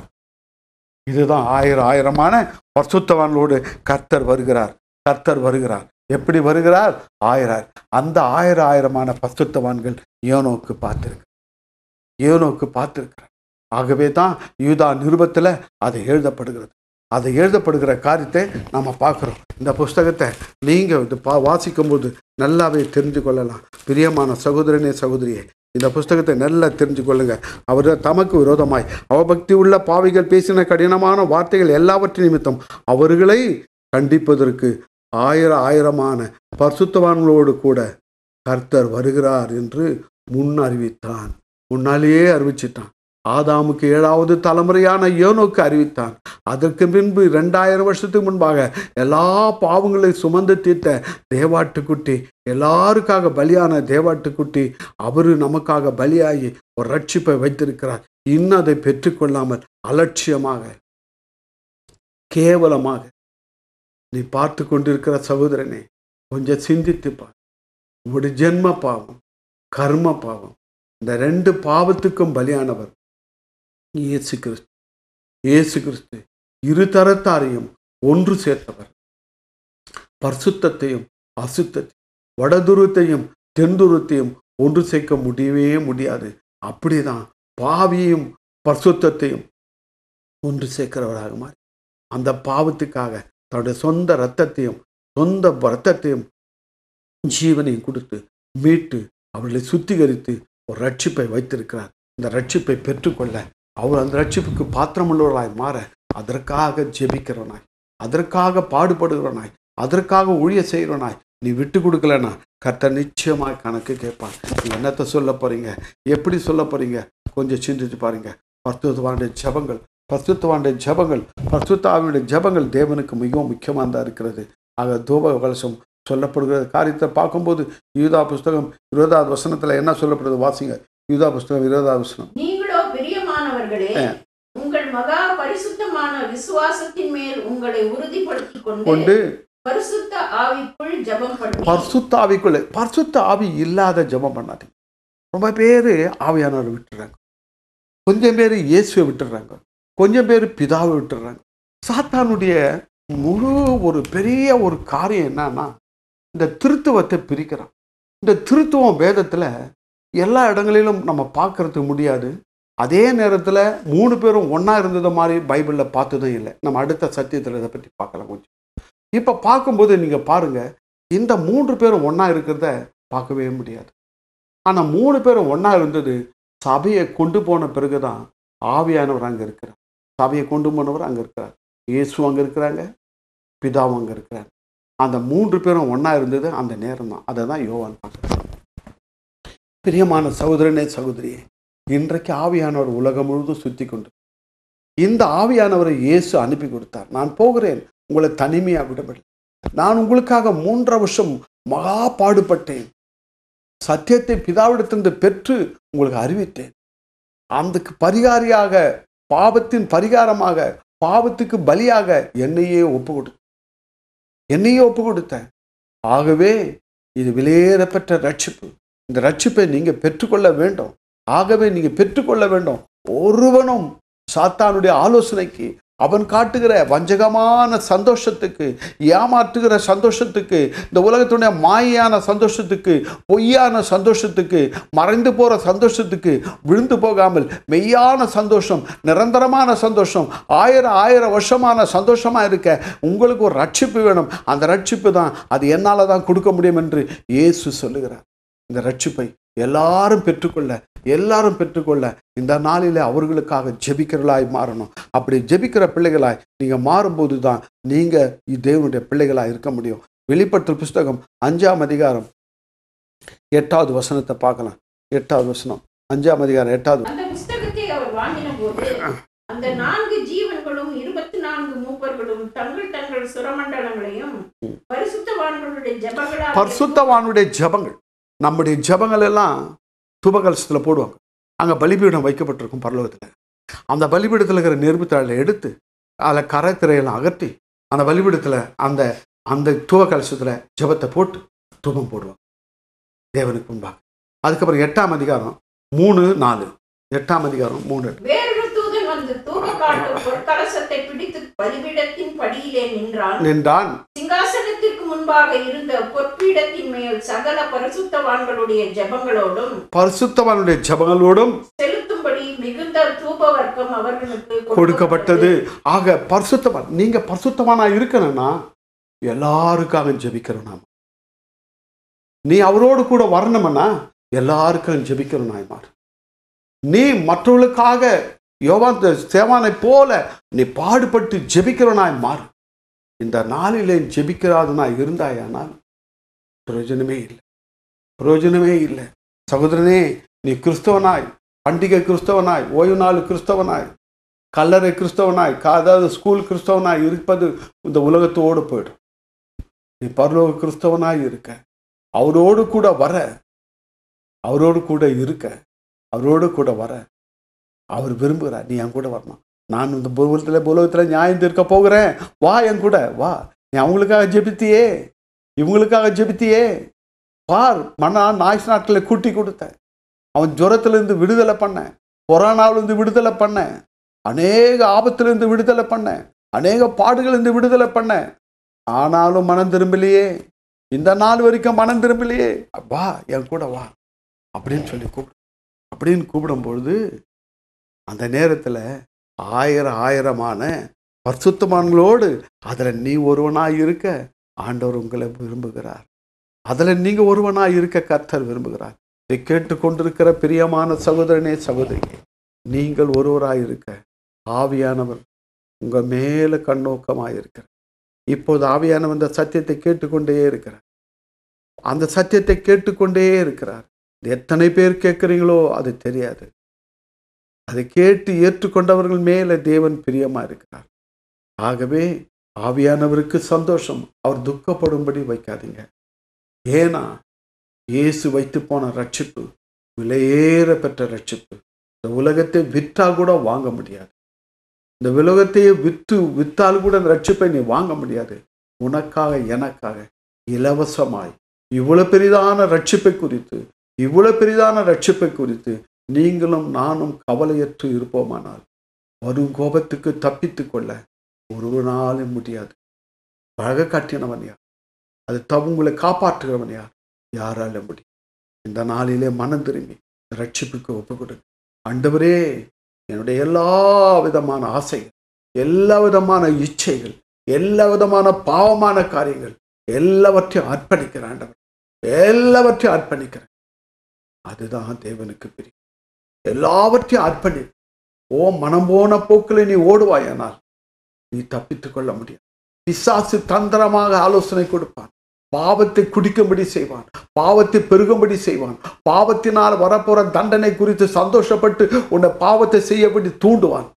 இதுதான் ஆயிரம் ஆயிரமான பரிசுத்தவான்களோடு கர்த்தர் வருகிறார் கர்த்தர் வருகிறார் எப்படி வருகிறார் ஆயிரம் அந்த ஆயிரம் ஆயிரமான பரிசுத்தவான்கள் யோனோக்கு பார்த்திருக்கிறார் யோனோக்கு பார்த்திருக்கிறார் ஆகவே தான் யூதா நிருபத்தில் அது எழுதப்படுகிறது அது எழுதப்படுகிற காரியத்தை நம்ம பார்க்குறோம் இந்த புஸ்தகத்தை நீங்கள் இது பா வாசிக்கும்போது நல்லாவே தெரிந்து கொள்ளலாம் பிரியமான சகோதரனே சகோதரியே இந்த புஸ்தகத்தை நல்லா தெரிஞ்சு கொள்ளுங்க அவர் தமக்கு விரோதமாய் அவபக்தி உள்ள பாவிகள் பேசின கடினமான வார்த்தைகள் எல்லாவற்றின் நிமித்தம் அவர்களை கண்டிப்பதற்கு ஆயிரம் ஆயிரமான பரிசுத்தவான்களோடு கூட கர்த்தர் வருகிறார் என்று முன் அறிவித்தான் முன்னாலேயே அறிவிச்சிட்டான் ஆதாமுக்கு ஏழாவது தலைமுறையான யோனோக்கு அறிவித்தான் அதற்கு பின்பு இரண்டாயிரம் வருஷத்துக்கு முன்பாக எல்லா பாவங்களையும் சுமந்து தீர்த்த தேவாட்டுக்குட்டி எல்லாருக்காக பலியான தேவாட்டுக்குட்டி அவரு நமக்காக பலியாகி ஒரு ரட்சிப்பை வைத்திருக்கிறார் இன்னும் அதை பெற்றுக்கொள்ளாமல் அலட்சியமாக கேவலமாக நீ பார்த்து கொண்டிருக்கிற சகோதரனே கொஞ்சம் சிந்தித்து பார் உங்களுடைய ஜென்ம பாவம் கர்ம பாவம் இந்த ரெண்டு பாவத்துக்கும் பலியானவர் இயேசு கிறிஸ்து இயேசு கிறிஸ்து இரு தரத்தாரையும் ஒன்று சேர்த்தவர் பரிசுத்தத்தையும் அசுத்தத்தையும் வடதுருத்தையும் தென்துருத்தையும் ஒன்று சேர்க்க முடியவே முடியாது அப்படிதான் பாவியையும் பரிசுத்தத்தையும் ஒன்று சேர்க்கிறவராக மாறி அந்த பாவத்துக்காக தன்னுடைய சொந்த இரத்தத்தையும் சொந்த இரத்தத்தையும் ஜீவனையும் கொடுத்து மீட்டு அவர்களை சுத்திகரித்து ஒரு ரட்சிப்பை வைத்திருக்கிறார் இந்த ரட்சிப்பை பெற்றுக்கொள்ள அவர் அந்த ரட்சிப்புக்கு பாத்திரமுள்ளவர்களாய் மாற அதற்காக ஜெபிக்கிறவனாய் அதற்காக பாடுபடுகிறவனாய் அதற்காக ஊழிய செய்கிறவனாய் நீ விட்டு கொடுக்கலனா கர்த்தர் நிச்சயமாய் கணக்கு கேட்பான் நீ என்னத்தை சொல்ல போறீங்க எப்படி சொல்ல போறீங்க கொஞ்சம் சிந்திச்சு பாருங்க பரிசுத்தவானுடைய ஜபங்கள் பரிசுத்தவானுடைய ஜபங்கள் பரிசுத்தாவினுடைய ஜபங்கள் தேவனுக்கு மிகவும் முக்கியமானதா இருக்கிறது ஆக தூப கலசம் சொல்லப்படுகிற காரியத்தை பார்க்கும்போது யூதா புஸ்தகம் இருபதாவது வசனத்துல என்ன சொல்லப்படுது வாசிங்க யூதா புஸ்தகம் இருபதாவது வசனம் நீங்களோ பிரியமானவர்களே ஆ. உங்கள் மகா பரிசுத்தமான விசுவாசத்தின் மேல் உங்களை உறுதிப்படுத்திக் கொண்டு கொண்டு பரிசுத்த ஆவிக்குள் ஜெபம் பண்ணி பரிசுத்த ஆவிக்குள்ள பரிசுத்த ஆவி இல்லாத ஜெபம் பண்ணாதீங்க ரொம்ப பேர் ஆவியானவரை விட்டுறாங்க கொஞ்சம் பேர் இயேசுவை விட்டுறாங்க கொஞ்சம் பேர் பிதாவை விட்டுறாங்க சாத்தானுடைய முழு ஒரு பெரிய ஒரு காரியம் என்னன்னா இந்த திருத்துவத்தை பிரிக்கிறான் இந்த திருத்துவம் வேதத்தில் எல்லா இடங்களிலும் நம்ம பார்க்கறதுக்கு முடியாது அதே நேரத்தில் மூணு பேரும் ஒன்றா இருந்தது மாதிரி பைபிளில் பார்த்ததும் இல்லை நம்ம அடுத்த சத்தியத்தில் இதை பற்றி பார்க்கலாம் கொஞ்சம் இப்போ பார்க்கும்போது நீங்கள் பாருங்கள் இந்த மூன்று பேரும் ஒன்றா இருக்கிறத பார்க்கவே முடியாது ஆனால் மூணு பேரும் ஒன்றா இருந்தது சபையை கொண்டு போன பிறகு தான் ஆவியானவர் அங்கே இருக்கிறார் சபையை கொண்டு போனவர் அங்கே இருக்கிறார் இயேசு அங்கே இருக்கிறாங்க பிதாவும் அங்கே இருக்கிறார் அந்த மூன்று பேரும் ஒன்றா இருந்தது அந்த நேரம் தான் அதை தான் யோவான் பார்க்குறார் பிரியமான சகோதரனே சகோதரியே இன்றைக்கு ஆவியானவர் உலகம் முழுவதும் சுற்றி கொண்டு இந்த ஆவியானவரை இயேசு அனுப்பி கொடுத்தார் நான் போகிறேன் உங்களை தனிமையா விடவில்லை நான் உங்களுக்காக மூன்றரை வருஷம் மகா பாடுபட்டேன் சத்தியத்தை பிதாவிடத்திலிருந்து பெற்று உங்களுக்கு அறிவித்தேன் அதுக்கு பரிகாரியாக பாவத்தின் பரிகாரமாக பாவத்துக்கு பலியாக என்னையே ஒப்பு கொடுத்தேன் என்னையே ஒப்பு கொடுத்தேன் ஆகவே இது விலையேறப்பெற்ற ரட்சிப்பு இந்த ரட்சிப்பை நீங்க பெற்றுக்கொள்ள வேண்டும் ஆகவே நீங்க பெற்றுக்கொள்ள வேண்டும் ஒருவனும் சாத்தானுடைய ஆலோசனைக்கு அவன் காட்டுகிற வஞ்சகமான சந்தோஷத்துக்கு ஏமாற்றுகிற சந்தோஷத்துக்கு இந்த உலகத்துடைய மாயான சந்தோஷத்துக்கு பொய்யான சந்தோஷத்துக்கு மறைந்து போற சந்தோஷத்துக்கு விழுந்து போகாமல் மெய்யான சந்தோஷம் நிரந்தரமான சந்தோஷம் ஆயிரம் ஆயிரம் வருஷமான சந்தோஷமா இருக்க உங்களுக்கு ஒரு ரட்சிப்பு வேணும் அந்த ரட்சிப்பு தான் அது என்னால தான் கொடுக்க முடியும் என்று இயேசு சொல்லுகிறார் இந்த ரட்சிப்பை எல்லாரும் பெற்றுக்கொள்ள எல்லாரும் பெற்றுக்கொள்ள இந்த நாளிலே அவர்களுக்காக ஜெபிக்கிறவர்களாய் மாறணும் அப்படி ஜெபிக்கிற பிள்ளைகளாய் நீங்க மாறும்போது தான் நீங்க தேவனுடைய பிள்ளைகளாய் இருக்க முடியும் வெளிப்படுத்தல் புஸ்தகம் அஞ்சாம் அதிகாரம் எட்டாவது வசனத்தை பார்க்கலாம் எட்டாவது வசனம் அஞ்சாம் அதிகாரம் எட்டாவது அந்த புஸ்தகத்தை அவர் வாங்கின போது அந்த நான்கு ஜீவன்களும் இருபத்தி நான்கு மூப்பர்களும் தங்கள் தங்கள் சுரமண்டலங்களையும் ம். பரிசுத்தவான்களுடைய ஜபங்களால் பரிசுத்தவானுடைய ஜெபங்கள் நம்முடைய ஜெபங்கள் எல்லாம் துபகலசத்தில் போடுவாங்க அங்கே பலிபீடம் வைக்கப்பட்டிருக்கும் பரலோகத்தில் அந்த பலிபீடத்தில் இருக்கிற நெருப்புத்தாழை எடுத்து அதில் கரை திரையெல்லாம் அகற்றி அந்த பலிபீடத்தில் அந்த அந்த துவகலசத்தில் ஜெபத்தை போட்டு தூபம் போடுவாங்க தேவனுக்கு முன்பாக அதுக்கப்புறம் எட்டாம் அதிகாரம் மூணு நாலு எட்டாம் அதிகாரம் மூணு வேறொரு தூதன் வந்து தூபக்காட்டு பொற்கலசத்தை பிடித்து பலிபீடத்தின் படியிலே நின்றான் நின்றான் சிங்காசனத்திற்கு முன்பாக இருந்த பொற்பீடத்தின் மேல் சகல பரிசுத்தவான்களுடைய ஜெபங்களோடும் பரிசுத்தவானுடைய ஜெபங்களோடும் செலுத்தும்படி மிகுந்த தூப வர்க்கம் அவர்களுக்கு கொடுக்கப்பட்டது ஆக பரிசுத்தவான் நீங்க பரிசுத்தவானா இருக்கணும்னா எல்லாருக்காக ஜெபிக்கிறோம் நாம நீ அவரோடு கூட வரணும்னா எல்லாருக்கும் ஜெபிக்கிறோம் நாய்மார் நீ மற்றவர்களுக்காக யோவான் சேவானை போல நீ பாடுபட்டு ஜெபிக்கிறவனாய் மாறு இந்த நாளிலே ஜெபிக்கிறாதனாய் இருந்தாயானால் பிரயோஜனமே இல்லை பிரயோஜனமே இல்லை சகோதரனே நீ கிறிஸ்தவனாய் பண்டிகை கிறிஸ்தவனாய் ஓய்வு நாள் கிறிஸ்தவனாய் கல்லறை கிறிஸ்தவனாய் கா- அதாவது ஸ்கூல் கிறிஸ்தவனாய் இருப்பது இந்த உலகத்தோடு போயிடும் நீ பரலோக கிறிஸ்தவனாய் இருக்க அவரோடு கூட வர அவரோடு கூட இருக்க அவரோடு கூட வர அவர் விரும்புகிறார் நீ என் கூட வரணும் நான் இந்த பூலகத்தில் பூலகத்தில் நியாயம் தீர்க்க போகிறேன் வா என் கூட வா நீ அவங்களுக்காக ஜெபித்தியே இவங்களுக்காக ஜெபித்தியே பார் மன்னா நாய்ஸ் நாட்டில் கூட்டி கொடுத்தேன் அவன் ஜுரத்திலிருந்து விடுதலை பண்ணேன் கொரோனாவிலிருந்து விடுதலை பண்ணேன் அநேக ஆபத்திலிருந்து விடுதலை பண்ணேன் அநேக பாடுகளிலிருந்து விடுதலை பண்ணேன் ஆனாலும் மனம் திரும்பலையே இந்த நாள் வரைக்கும் மனம் திரும்பலையே வா என் கூட வா அப்படின்னு சொல்லி கூப்பிடு அப்படின்னு கூப்பிடும்பொழுது அந்த நேரத்தில் ஆயிரம் ஆயிரமான பரிசுத்தமான்களோடு அதில் நீ ஒருவனாய் இருக்க ஆண்டவர் உங்களை விரும்புகிறார் அதில் நீங்கள் ஒருவனாய் இருக்க கர்த்தர் விரும்புகிறார் இதை கேட்டுக்கொண்டிருக்கிற பிரியமான சகோதரனே சகோதரியே நீங்கள் ஒருவராய் இருக்க ஆவியானவர் உங்கள் மேலே கண்ணோக்கமாக இருக்கிறார் இப்போது ஆவியானவர் இந்த சத்தியத்தை கேட்டுக்கொண்டே இருக்கிறார் அந்த சத்தியத்தை கேட்டுக்கொண்டே இருக்கிறார் இது எத்தனை பேர் கேட்குறீங்களோ அது தெரியாது அதை கேட்டு ஏற்றுக்கொண்டவர்கள் மேலே தேவன் பிரியமா இருக்கிறார் ஆகவே ஆவியானவருக்கு சந்தோஷம் அவர் துக்கப்படும்படி வைக்காதீங்க ஏன்னா இயேசு வைத்து போன ரட்சிப்பு விலையேற பெற்ற ரட்சிப்பு இந்த உலகத்தை விற்றால் கூட வாங்க முடியாது இந்த உலகத்தையே விற்று விற்றால் கூட அந்த ரட்சிப்பை நீ வாங்க முடியாது உனக்காக எனக்காக இலவசமாய் இவ்வளவு பெரிதான ரட்சிப்பை குறித்து இவ்வளவு பெரிதான ரட்சிப்பை குறித்து நீங்களும் நானும் கவலையற்று இருப்போமானால் வரும் கோபத்துக்கு தப்பித்துக் கொள்ள ஒரு நாளும் முடியாது பழக காட்டினவன் யார் அது தவ உங்களை காப்பாற்றுகிறவன் யார் யாரால முடியும் இந்த நாளிலே மனம் திரும்பி ரட்சிப்புக்கு ஒப்பு கொடுங்க ஆண்டவரே என்னுடைய எல்லா விதமான ஆசைகள் எல்லா விதமான இச்சைகள் எல்லா விதமான பாவமான காரியங்கள் எல்லாவற்றையும் அர்ப்பணிக்கிறேன் ஆண்டவர் எல்லாவற்றையும் அர்ப்பணிக்கிறேன் அதுதான் தேவனுக்கு பிரியம் எல்லாவற்றையும் அர்ப்பணி ஓ மனம் போன போக்கில் நீ ஓடுவாயானால் நீ தப்பித்துக் கொள்ள முடியும் பிசாசு தந்திரமாக ஆலோசனை கொடுப்பான் பாவத்தை குடிக்கும்படி செய்வான் பாவத்தை பெருகும்படி செய்வான் பாவத்தினால் வரப்போற தண்டனை குறித்து சந்தோஷப்பட்டு உன்னை பாவத்தை செய்யபடி தூண்டுவான்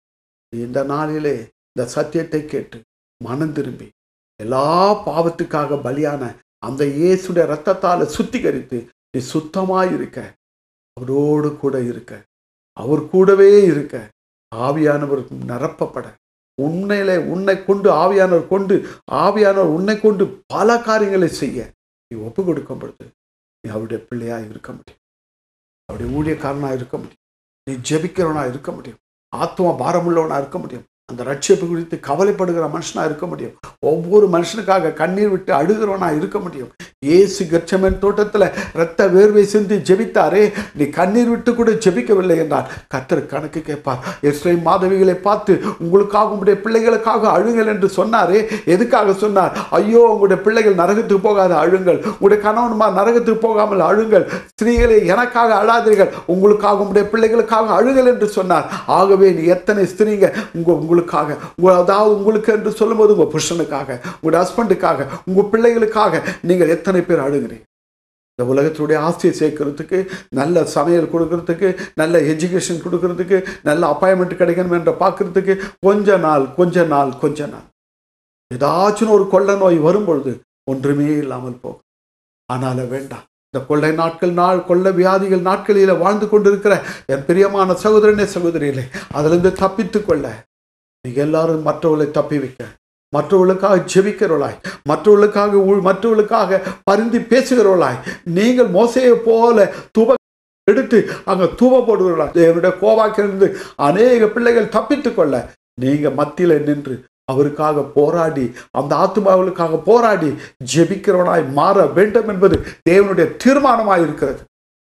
இந்த நாளிலே இந்த சத்தியத்தை கேட்டு மனம் திரும்பி எல்லா பாவத்துக்காக பலியான அந்த இயேசுடைய ரத்தத்தால சுத்திகரித்து நீ சுத்தமாய் இருக்க அவரோடு கூட இருக்க அவர் கூடவே இருக்க ஆவியானவர் நிரப்பப்பட உன்னையிலே உன்னை கொண்டு ஆவியானவர் கொண்டு ஆவியானவர் உன்னை கொண்டு பல காரியங்களை செய்ய நீ ஒப்பு கொடுக்கும் பொழுது நீ அவருடைய பிள்ளையா இருக்க முடியும் அவருடைய ஊழியக்காரனா இருக்க முடியும் நீ ஜெபிக்கிறவனா இருக்க முடியும் ஆத்மா பாரமுள்ளவனா இருக்க முடியும் அந்த ரட்சிப்பு குறித்து கவலைப்படுகிற மனுஷனா இருக்க முடியும் ஒவ்வொரு மனுஷனுக்காக கண்ணீர் விட்டு அழுகிறவனா இருக்க முடியும் ஏசு கச்சமன் தோட்டத்துல ரத்த வேர்வை சிந்தி ஜெபித்தாரே நீ கண்ணீர் விட்டு கூட ஜெபிக்கவில்லை என்றால் கத்தர் கணக்கு கேட்பார் எஸ்ரை மாதவிகளை பார்த்து உங்களுக்காக உங்களுடைய பிள்ளைகளுக்காக அழுங்கள் என்று சொன்னாரே எதுக்காக சொன்னார் ஐயோ உங்களுடைய பிள்ளைகள் நரகத்துக்கு போகாத அழுங்கள் உங்களுடைய கணவன்மார் நரகத்துக்கு போகாமல் அழுங்கள் ஸ்திரீகளே எனக்காக அழாதீர்கள் உங்களுக்காக உங்களுடைய பிள்ளைகளுக்காக அழுங்கள் என்று சொன்னார் ஆகவே நீ எத்தனை ஸ்திரீங்க உங்க உங்களுக்காக உங்க அதாவது உங்களுக்கு என்று சொல்லும்போது உங்க புருஷனுக்காக உங்களுடைய ஹஸ்பண்டுக்காக உங்க பிள்ளைகளுக்காக நீங்கள் எத்தனை பேர் அழுகிறீங்க இந்த உலகத்தினுடைய ஆசையை சேர்க்கறதுக்கு நல்ல சமையல் கொடுக்கறதுக்கு நல்ல எஜுகேஷன் கொடுக்கறதுக்கு நல்ல அப்பாயின்மெண்ட் கிடைக்கணும் என்ற பார்க்கறதுக்கு கொஞ்ச நாள் கொஞ்ச நாள் கொஞ்ச நாள் ஏதாச்சும் ஒரு கொள்ள நோய் வரும்பொழுது ஒன்றுமே இல்லாமல் போகும் ஆனாலும் வேண்டாம் இந்த கொள்ளை நாட்கள் நாள் கொள்ள வியாதிகள் நாட்களில வாழ்ந்து கொண்டிருக்கிற என் பிரியமான சகோதரனே சகோதரிகளே அதிலிருந்து தப்பித்து கொள்ள நீங்க எல்லாரும் மற்றவர்களை தப்பி வைக்க மற்றவர்களுக்காக ஜெபிக்கிறவளாய் மற்றவர்களுக்காக உள்- மற்றவர்களுக்காக பரிந்து பேசுகிறவளாய் நீங்கள் மோசையை போல துப எடுத்து அங்க தூப போடுகிறவளாய் தேவனுடைய கோவாக்கிலிருந்து அநேக பிள்ளைகள் தப்பித்துக் கொள்ள நீங்க மத்தியில நின்று அவருக்காக போராடி அந்த ஆத்துமாவுகளுக்காக போராடி ஜெபிக்கிறவனாய் மாற வேண்டும் என்பது தேவனுடைய தீர்மானமாய் இருக்கிறது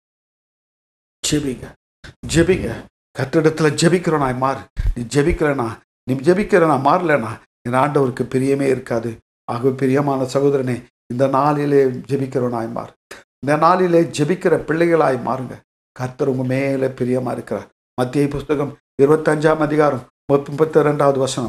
ஜெபிங்க ஜெபிங்க கத்திடத்துல ஜெபிக்கிறவனாய் மாறு நீ ஜெபிக்கிறனா நீ ஜெபிக்கிறனா மாறலனா என் ஆண்டவருக்கு பிரியமே இருக்காது ஆகவே பிரியமான சகோதரனே இந்த நாளிலே ஜெபிக்கிறவனாய் மாறு இந்த நாளிலே ஜெபிக்கிற பிள்ளைகளாய் மாறுங்க கர்த்தர் உங்க மேலே பிரியமா இருக்கிறார் மத்திய புஸ்தகம் இருபத்தஞ்சாம் அதிகாரம் முப்பத்தி ரெண்டாவது வசனம்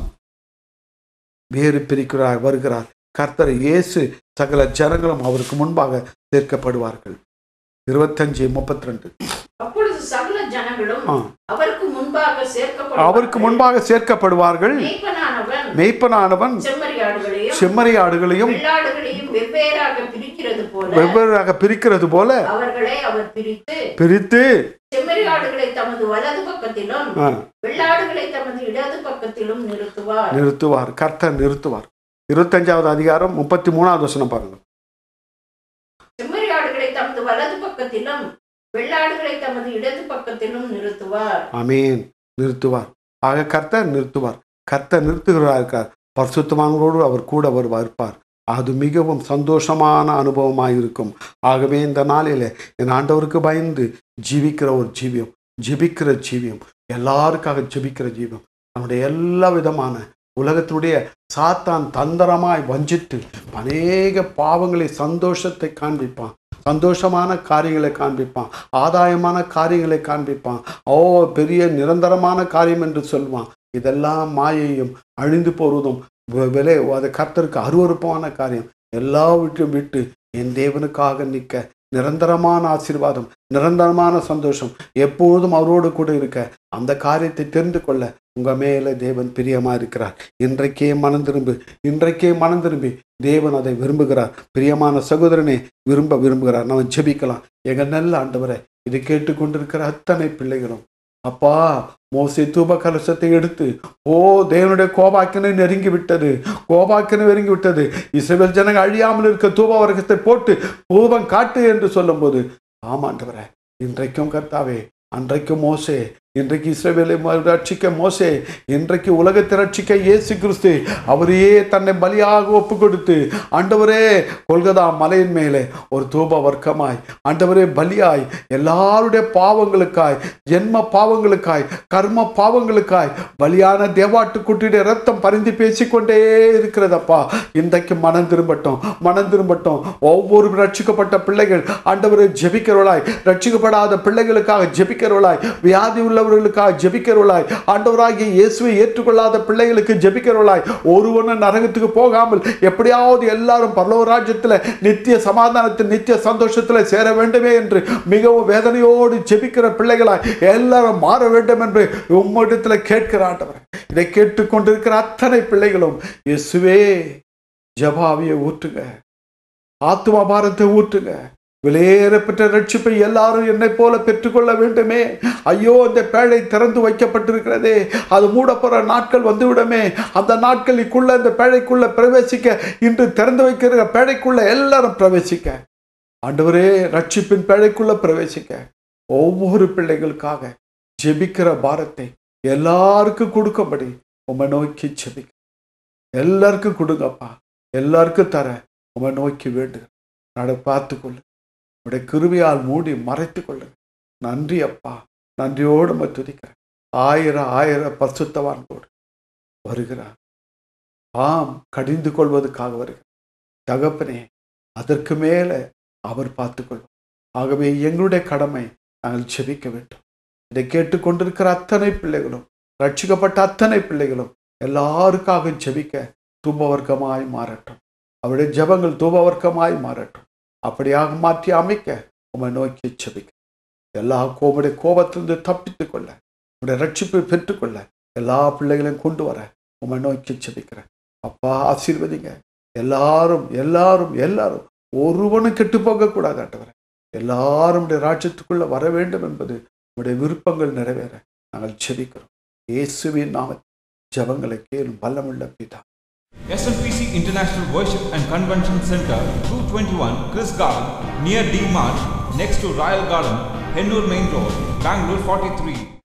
வேறு பிரிக்கிறார் வருகிறார் கர்த்தர் இயேசு சகல ஜனங்களும் அவருக்கு முன்பாக சேர்க்கப்படுவார்கள் இருபத்தஞ்சு முப்பத்தி ரெண்டு அப்பொழுது சகல ஜனங்களும் ஆ. அவருக்கு முன்பாக சேர்க்கப்படும் அவருக்கு முன்பாக சேர்க்கப்படுவார்கள் மேய்ப்பனானவன் மெய்ப்பனானவன் செம்மறியாடுகளையும் செம்மறி ஆடுகளையும் வெள்ளாடுகளையும் வெவ்வேறாக பிரிக்கிறது போல வெவ்வேறாக பிரிக்கிறது போல அவர்களை அவர் பிரித்து பிரித்து செம்மறியாடுகளை தமது வலது பக்கத்திலும் ஆ, வெள்ளாடுகளை தமது இடது பக்கத்திலும் நிறுத்துவார் நிறுத்துவார் கர்த்தர் நிறுத்துவார் இருபத்தஞ்சாவது அதிகாரம் முப்பத்தி மூணாவது வசனம் பாருங்க செம்மறியாடுகளை தமது வலது பக்கத்திலும் வெள்ளாடுகளை தமது இடது பக்கத்திலும் நிறுத்துவார் ஆமீன் நிறுத்துவார் ஆக கர்த்தர் நிறுத்துவார் கர்த்தர் நிறுத்துகிறார் இருக்கார் பரிசுத்தமானவரோடு அவர் கூட வருவார் இருப்பார் அது மிகவும் சந்தோஷமான அனுபவமாக இருக்கும் ஆகவே இந்த நாளில் என் ஆண்டவருக்கு பயந்து ஜீவிக்கிற ஒரு ஜீவியம் ஜெபிக்கிற ஜீவியம் எல்லாருக்காக ஜெபிக்கிற ஜீவியம் நம்முடைய எல்லா விதமான உலகத்தினுடைய சாத்தான் தந்திரமாய் வஞ்சித்து அநேக பாவங்களை சந்தோஷத்தை காண்பிப்பான் சந்தோஷமான காரியங்களை காண்பிப்பான் ஆதாயமான காரியங்களை காண்பிப்பான் ஓ பெரிய நிரந்தரமான காரியம் என்று சொல்வான் இதெல்லாம் மாயையும் அழிந்து போவதும் வ- விலை அது கர்த்தருக்கு அருவருப்பான காரியம் எல்லாவற்றையும் விட்டு என் தேவனுக்காக நிற்க நிரந்தரமான ஆசீர்வாதம் நிரந்தரமான சந்தோஷம் எப்பொழுதும் அவரோடு கூட இருக்க அந்த காரியத்தை தெரிந்து கொள்ள உங்க மேல தேவன் பிரியமா இருக்கிறார் இன்றைக்கே மனம் திரும்பு இன்றைக்கே மனம் திரும்பி தேவன் அதை விரும்புகிறார் பிரியமான சகோதரனே விரும்ப விரும்புகிறார் நம்ம ஜெபிக்கலாம் எங்க நல்ல ஆண்டவரை இதை கேட்டுக்கொண்டிருக்கிற அத்தனை பிள்ளைகளும் அப்பா மோசே தூப கலசத்தை எடுத்து ஓ தேவனுடைய கோபாக்கினை நெருங்கி விட்டது கோபாக்கினை நெருங்கி விட்டது இஸ்ரவேல் ஜனங்கள் அழியாமல் இருக்க தூப வர்க்கத்தை போட்டு தூபம் காட்டு என்று சொல்லும்போது ஆமாண்டவரே இன்றைக்கும் கர்த்தாவே அன்றைக்கும் மோசே இன்றைக்கு இஸ்ரவேலை ம- ரட்சிக்க மோசே இன்றைக்கு உலகத்தை ரட்சிக்க இயேசு கிறிஸ்து அவரையே தன்னை பலியாக ஒப்பு கொடுத்து ஆண்டவரே கொல்கதா மலையின் மேலே ஒரு தூப வர்க்கமாய் ஆண்டவரே பலியாய் எல்லாருடைய பாவங்களுக்காய் ஜென்ம பாவங்களுக்காய் கர்ம பாவங்களுக்காய் பலியான தேவாட்டுக்குட்டியுடைய ரத்தம் பரிந்து பேசிக்கொண்டே இருக்கிறதப்பா இன்றைக்கு மனம் திரும்பட்டும் மனம் திரும்பட்டும் ஒவ்வொரு ரட்சிக்கப்பட்ட பிள்ளைகள் ஆண்டவரை ஜெபிக்கிறவளாய் ரட்சிக்கப்படாத பிள்ளைகளுக்காக ஜெபிக்கிறவளாய் வியாதி உள்ளவர்களுக்காக ஜெபிக்கிறவளாய் ஆண்டவராகிய இயேசுவை ஏற்றுக்கொள்ளாத பிள்ளைகளுக்கு ஜெபிக்கிறவளாய் ஒருவனும் நரகத்துக்கு போகாமல் எப்படியாவது எல்லாரும் பரலோக ராஜ்யத்தில் நித்திய சமாதானத்தில் நித்திய சந்தோஷத்தில் சேர வேண்டுமே என்று மிகவும் வேதனையோடு ஜெபிக்கிற பிள்ளைகளாய் எல்லாரும் மாற வேண்டும் என்று உம்மிடத்தில் கேட்கிற ஆண்டவர் இதை கேட்டுக்கொண்டிருக்கிற அத்தனை பிள்ளைகளும் இயேசுவே ஜபாவியை ஊற்றுங்க ஆத்தும பாரத்தை ஊற்றுங்க விலையேறப்பட்ட ரட்சிப்பை எல்லாரும் என்னை போல பெற்றுக்கொள்ள வேண்டுமே ஐயோ இந்த பேழை திறந்து வைக்கப்பட்டிருக்கிறதே அது மூடப்போற நாட்கள் வந்துவிடுமே அந்த நாட்களுக்குள்ள இந்த பேழைக்குள்ள பிரவேசிக்க இன்று திறந்து வைக்கிற பேழைக்குள்ள எல்லாரும் பிரவேசிக்க ஆண்டவரே ரட்சிப்பின் பேழைக்குள்ள பிரவேசிக்க ஒவ்வொரு பிள்ளைகளுக்காக ஜெபிக்கிற பாரத்தை எல்லாருக்கும் கொடுக்கும்படி உமை நோக்கி ஜெபிக்க எல்லாருக்கும் கொடுங்கப்பா எல்லாருக்கும் தர உமை நோக்கி வேண்டு நட பார்த்துக்கொள்ளு உடைய கிருவியால் மூடி மறைத்து கொள்ளுங்க நன்றி அப்பா நன்றியோடு உம்மை துதிக்கிறேன் ஆயிரம் ஆயிரம் பரிசுத்தவான்களோடு வருகிறார் ஆம் கடிந்து கொள்வதற்காக வருகிறார் தகப்பனே அதற்கு மேலே அவர் பார்த்துக்கொள்வார் ஆகவே எங்களுடைய கடமை நாங்கள் செபிக்க வேண்டும் இதை கேட்டுக்கொண்டிருக்கிற அத்தனை பிள்ளைகளும் ரட்சிக்கப்பட்ட அத்தனை பிள்ளைகளும் எல்லாருக்காக ஜெபிக்க தூபவர்க்கமாய் மாறட்டும் அவருடைய ஜெபங்கள் தூபவர்க்கமாய் மாறட்டும் அப்படியாக மாற்றி அமைக்க உம்மை நோக்கி செபிக்க எல்லா கோமுடைய கோபத்திலிருந்து தப்பித்துக் கொள்ள உடைய ரட்சிப்பை பெற்றுக்கொள்ள எல்லா பிள்ளைகளையும் கொண்டு வர உம்மை நோக்கி செபிக்கிறேன் அப்பா ஆசீர்வதிங்க எல்லாரும் எல்லாரும் எல்லாரும் ஒருவனும் கெட்டு போகக்கூடாது ஆண்டவரே எல்லாரும் உடைய ராஜ்யத்துக்குள்ள வர வேண்டும் என்பது உடைய விருப்பங்கள் நிறைவேற நாங்கள் செபிக்கிறோம் இயேசுவின் நாமத்தில் ஜெபங்களை கேளும் வல்லமுள்ள பிதா SNPC International Worship and Convention Center, 221 Chris Garden, near D Mart, next to Royal Garden, Hennur Main Road, Bangalore 43.